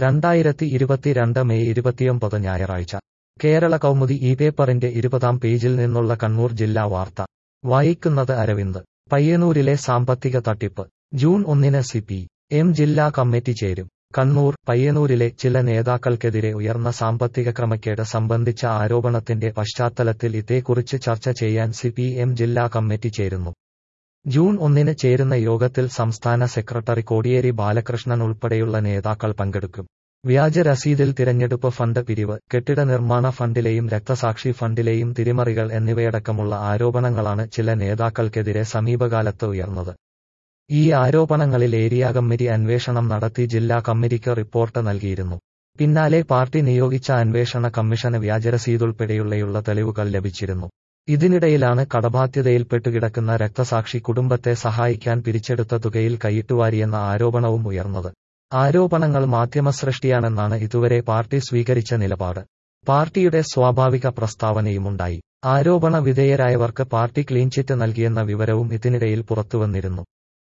രണ്ടായിരത്തി ഇരുപത്തിരണ്ട് മെയ് ഇരുപത്തിയൊമ്പത് ഞായറാഴ്ച കേരള കൗമുദി ഈ പേപ്പറിന്റെ ഇരുപതാം പേജിൽ നിന്നുള്ള കണ്ണൂർ ജില്ലാ വാർത്ത വായിക്കുന്നത് അരവിന്ദ് പയ്യന്നൂരിലെ സാമ്പത്തിക തട്ടിപ്പ് ജൂൺ ഒന്നിന് സി പി എം ജില്ലാ കമ്മിറ്റി ചേരും കണ്ണൂർ പയ്യന്നൂരിലെ ചില നേതാക്കൾക്കെതിരെ ഉയർന്ന സാമ്പത്തിക ക്രമക്കേട് സംബന്ധിച്ച ആരോപണത്തിന്റെ പശ്ചാത്തലത്തിൽ ഇതേക്കുറിച്ച് ചർച്ച ചെയ്യാൻ സി പി എം ജില്ലാ കമ്മിറ്റി ചേരുന്നു ജൂൺ ഒന്നിന് ചേരുന്ന യോഗത്തിൽ സംസ്ഥാന സെക്രട്ടറി കോടിയേരി ബാലകൃഷ്ണൻ ഉൾപ്പെടെയുള്ള നേതാക്കൾ പങ്കെടുക്കും വ്യാജ രസീതിൽ തിരഞ്ഞെടുപ്പ് ഫണ്ട് പിരിവ് കെട്ടിട നിർമ്മാണ ഫണ്ടിലെയും രക്തസാക്ഷി ഫണ്ടിലെയും തിരിമറികൾ എന്നിവയടക്കമുള്ള ആരോപണങ്ങളാണ് ചില നേതാക്കൾക്കെതിരെ സമീപകാലത്ത് ഉയർന്നത് ഈ ആരോപണങ്ങളിൽ ഏരിയ കമ്മിറ്റി അന്വേഷണം നടത്തി ജില്ലാ കമ്മിറ്റിക്ക് റിപ്പോർട്ട് നൽകിയിരുന്നു പിന്നാലെ പാർട്ടി നിയോഗിച്ച അന്വേഷണ കമ്മീഷന് വ്യാജരസീതുൾപ്പെടെയുള്ള തെളിവുകൾ ലഭിച്ചിരുന്നു ഇതിനിടയിലാണ് കടബാധ്യതയിൽപ്പെട്ടുകിടക്കുന്ന രക്തസാക്ഷി കുടുംബത്തെ സഹായിക്കാൻ പിരിച്ചെടുത്ത തുകയിൽ കൈയിട്ടുവാരിയെന്ന ആരോപണവും ഉയർന്നത് ആരോപണങ്ങൾ മാധ്യമസൃഷ്ടിയാണെന്നാണ് ഇതുവരെ പാർട്ടി സ്വീകരിച്ച നിലപാട് പാർട്ടിയുടെ സ്വാഭാവിക പ്രസ്താവനയുമുണ്ടായി ആരോപണ വിധേയരായവർക്ക് പാർട്ടി ക്ലീൻചിറ്റ് നൽകിയെന്ന വിവരവും ഇതിനിടയിൽ പുറത്തുവന്നിരുന്നു